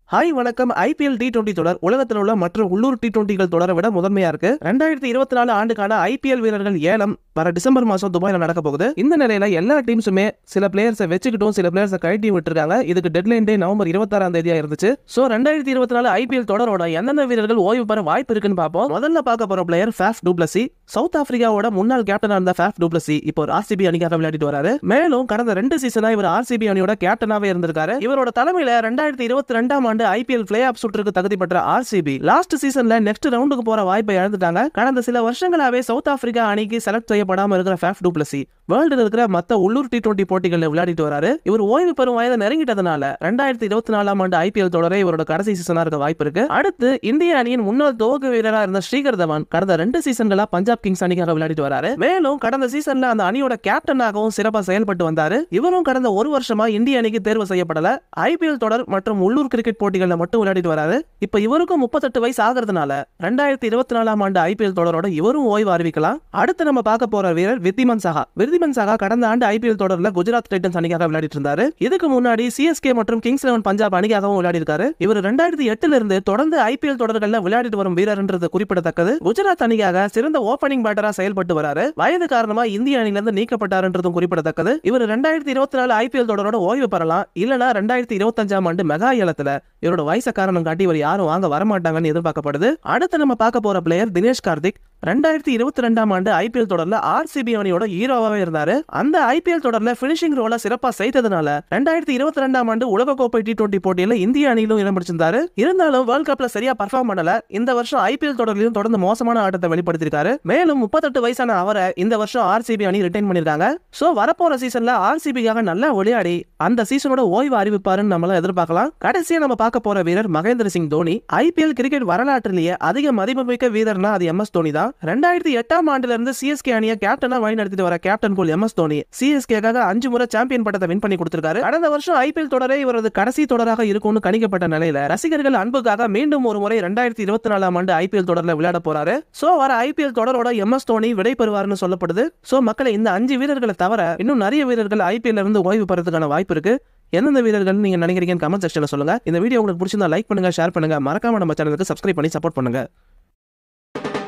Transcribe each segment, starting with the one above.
hi வணக்கம் IPL T twenty தொடர் உலகத்தில் உள்ள மற்ற உள்ளூர் டி டுவெண்டிகள் தொடரை விட முதன்மையா இருக்கு ரெண்டாயிரத்தி இருபத்தி நாலு ஆண்டுக்கான ஐபிஎல் வீரர்கள் ஏலம் வர டிசம்பர் மாசம் துபாயில நடக்க போகுது இந்த நிலையில எல்லா டீம்ஸுமே சில பிளேயர்ஸை வச்சுக்கிட்டும் சில பிளேயர்ஸை கழட்டி விட்டுருக்காங்க இதுக்கு டெட்லைன் டே நவம்பர் இருபத்தாறாம் தேதியா இருந்துச்சு சோ ரெண்டாயிரத்தி இருபத்தி நாலு ஐபிஎல் தொடரோட எந்தெந்த வீரர்கள் ஓய்வு பெற வாய்ப்பு இருக்குன்னு பார்ப்போம் முதல்ல பார்க்க போற பிளேயர் ஃபேஃப் டூப்ளசி சவுத் ஆப்பிரிக்காவோட முன்னாள் கேப்டனா இருந்த ஃபேஃப் டூப்ளசி இப்போ ஒரு ஆர்சிபி அணிக்காக விளையாடிட்டு வராரு மேலும் கடந்த ரெண்டு சீசனா இவர் ஆர்சிபி அணியோட கேப்டனாவே இருந்திருக்காரு இவரோட தலைமையில ரெண்டாயிரத்தி இருபத்தி ரெண்டாம் ஆண்டு ஐபிஎல் பிளே ஆஃப் சுற்றுக்கு தகுதி பெற்ற ஆர்சிபி லாஸ்ட் சீசன்ல நெக்ஸ்ட் ரவுண்டுக்கு போற வாய்ப்பை இழந்துட்டாங்க கடந்த சில வருஷங்களாவே சவுத் ஆப்பிரிக்கா அணிக்கு செலக்ட் செய்யப்படாம இருக்கிற ஃபேஃப் டூப்ளசி வேர்ல்டுல இருக்கிற மத்த உள்ளூர் டி டுவெண்டி போட்டிகளில் விளையாடிட்டு வராரு இவர் ஓய்வு பெறும் வயதை நெருங்கிட்டதுனால ரெண்டாயிரத்தி இருபத்தி நாலாம் ஆண்டு ஐபிஎல் தொடரே இவரோட கடைசி சீசனா இருக்க வாய்ப்பு இருக்கு அடுத்து இந்திய அணியின் முன்னாள் துவக்க வீரரா இருந்த ஸ்ரீகர் தவான் கடந்த ரெண்டு சீசன்களா பஞ்சாப் கிங்ஸ் அணிக்காக விளையாடிட்டு வராரு மேலும் கடந்த சீசன்ல அந்த அணியோட கேப்டனாகவும் சிறப்பா செயல்பட்டு வந்தாரு இவரும் கடந்த ஒரு வருஷமா இந்திய அணிக்கு தேர்வு செய்யப்படல ஐபிஎல் தொடர் மற்றும் உள்ளூர் கிரிக்கெட் போட்டிகளில் மட்டும் விளையாடிட்டு வராரு இப்ப இவருக்கும் முப்பத்தெட்டு வயசு ஆகிறதுனால ரெண்டாயிரத்தி இருபத்தி நாலாம் ஆண்டு ஐபிஎல் தொடரோட இவரும் ஓய்வு அறிவிக்கலாம் அடுத்து நம்ம பார்க்க போற வீரர் வித்திமன் சஹா விருதிமன் சஹா கடந்த ஆண்டு ஐபிஎல் தொடர்ல குஜராத் டைட்டன்ஸ் அணிக்காக விளையாடிட்டு இருந்தாரு இதுக்கு முன்னாடி சிஎஸ்கே மற்றும் கிங்ஸ் லெவன் பஞ்சாப் அணிக்காகவும் விளையாடி இருக்காரு இவர் ரெண்டாயிரத்தி எட்டுல இருந்து தொடர்ந்து ஐபிஎல் தொடர்கள்ல விளையாடிட்டு வரும் வீரர்ன்றது குறிப்பிடத்தக்கது குஜராத் அணிக்காக சிறந்த ஓபனிங் பேட்டரா செயல்பட்டு வராரு வயது காரணமா இந்திய அணியிலிருந்து நீக்கப்பட்டாருன்றதும் குறிப்பிடத்தக்கது இவர் ரெண்டாயிரத்தி இருபத்தி நாலு ஐபிஎல் தொடரோட ஓய்வு பெறலாம் இல்லனா ரெண்டாயிரத்தி இருபத்தஞ்சாம் ஆண்டு மெகா ஏலத்துல இவரோட வயசை காரணம் காட்டி இவர் யாரும் வாங்க வரமாட்டாங்கன்னு எதிர்பார்க்கப்படுது அடுத்து நம்ம பார்க்க போற பிளேயர் தினேஷ் கார்த்திக் ரெண்டாயிரத்தி இருபத்தி ரெண்டாம் ஆண்டு ஐபிஎல் தொடர்ல ஆர்சிபி அணியோட ஹீரோவாவே இருந்தாரு அந்த ஐபிஎல் தொடர்ல பினிஷிங் ரோல சிறப்பா செய்ததுனால ரெண்டாயிரத்தி இருபத்தி ரெண்டாம் ஆண்டு உலகக்கோப்பை டி டுவெண்டி போட்டியில இந்திய அணியிலும் இடம் பிடிச்சிருந்தாரு இருந்தாலும் வேர்ல்ட் கப்ல சரியா பர்ஃபார்ம் பண்ணல இந்த வருஷம் ஐபிஎல் தொடர்லையும் தொடர்ந்து மோசமான ஆட்டத்தை வெளிப்படுத்திருக்காரு மேலும் முப்பத்தெட்டு வயசான அவரை இந்த வருஷம் ஆர்சிபி அணி ரிட்டைன் பண்ணிருக்காங்க சோ வரப்போற சீசன்ல ஆர்சிபிக்காக நல்லா விளையாடி அந்த சீசனோட ஓய்வு அறிவிப்பாருன்னு நம்மள எதிர்பார்க்கலாம் கடைசியா நம்ம பார்க்க போற வீரர் மகேந்திர சிங் தோனி ஐபிஎல் கிரிக்கெட் வரலாற்றிலேயே அதிக மதிப்புமிக்க வீரர்னா அது எம் எஸ் தோனி தான் ரெண்டாயிரத்தி எட்டாம் ஆண்டுல இருந்து சிஎஸ்கே அணியை கேப்டனா வழி நடத்திட்டு வர captain cool M S Dhoni சிஎஸ்கேக்காக அஞ்சு முறை சாம்பியன் பட்டத்தை வின் பண்ணி கொடுத்திருக்காரு கடந்த வருஷம் ஐபிஎல் தொடரே இவரது கடைசி தொடராக இருக்கும்னு கணிக்கப்பட்ட நிலையில ரசிகர்கள் அன்புக்காக மீண்டும் ஒரு முறை ரெண்டாயிரத்தி இருபத்தி நாலாம் ஆண்டு ஐபிஎல் தொடர்ல விளையாட போறாரு சோ வர ஐபிஎல் தொடரோட எம் எஸ் தோனி விடை பெறுவார்னு சொல்லப்படுது சோ மக்களை இந்த அஞ்சு வீரர்களை தவிர இன்னும் நிறைய வீரர்கள் ஐபிஎல் இருந்து ஓய்வு பெறதுக்கான வாய்ப்பு இருக்கு எந்தெந்த வீரர்கள் நீங்க நினைக்கிறீங்கன்னு கமெண்ட் செக்ஷன்ல சொல்லுங்க இந்த வீடியோ உங்களுக்கு பிடிச்சிருந்தா லைக் பண்ணுங்க ஷேர் பண்ணுங்க மறக்காம நம்ம சேனலுக்கு சப்ஸ்கிரைப் பண்ணி சப்போர்ட் பண்ணுங்க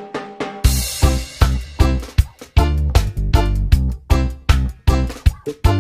Thank